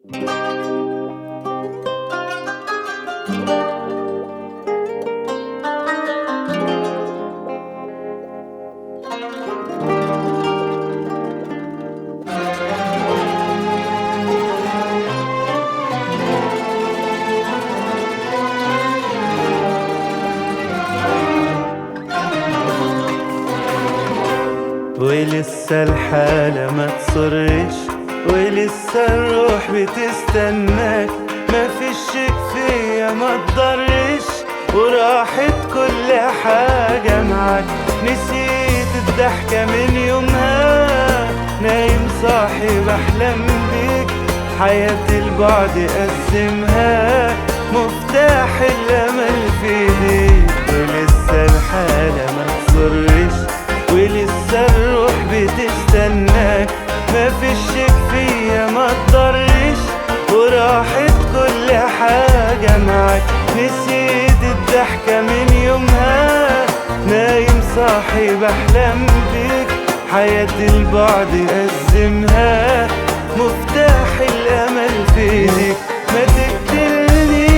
ولسه الحالة ما تصرش ولسه الروح بتستناك ما فيش شيء فيا ما تضرش وراحت كل حاجة معاك نسيت الضحكة من يومها نايم صاحي بحلم بيك حياة البعد قسمها مفتاح الأمل في ايديك ولسه الحالة ما تصرش ولسه الروح بتستناك ما فيش شك فيا ما تضرش وراحت كل حاجة معاك نسيت الضحكة من يومها نايم صاحي بحلم بيك حياة البعد أزمها مفتاح الأمل في ايديك ما تقتلنيش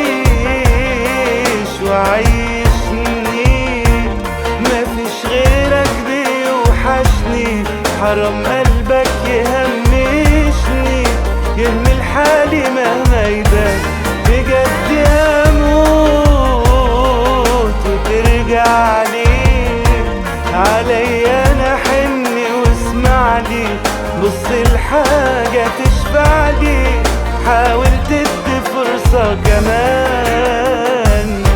وعيشني ما فيش غيرك بيوحشني حرام قلبك يهمشني يهمل حالي مهما يبان بجد هموت وترجع لي عليا انا حني واسمع لي بص الحاجة تشفع لي حاول تدي فرصة كمان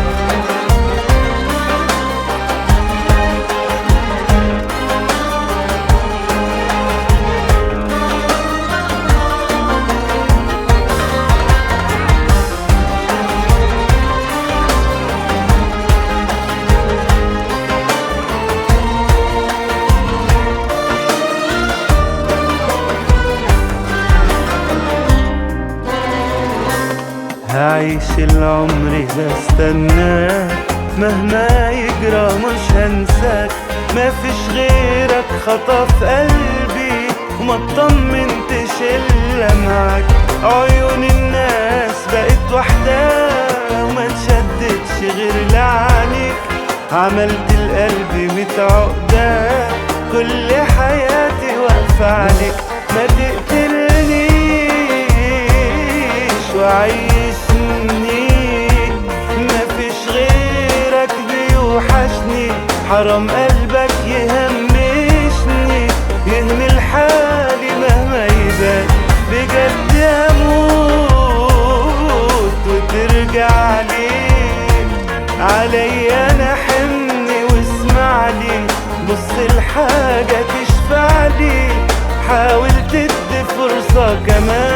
هعيش العمر بستناك مهما يجرى مش هنساك ما فيش غيرك خطف قلبي وما اطمنتش الا معاك عيون الناس بقت وحدها وما تشددش غير لعنيك عملت القلب ميت عقدة كل حياتي واقفة عليك ما تقتلنيش وعيشني مفيش غيرك بيوحشني حرام قلبك يهمشني يهمل حالي مهما يبان بجد اموت وترجع لي عليا انا حمني واسمع لي بص الحاجة تشفع لي حاول تدي فرصة كمان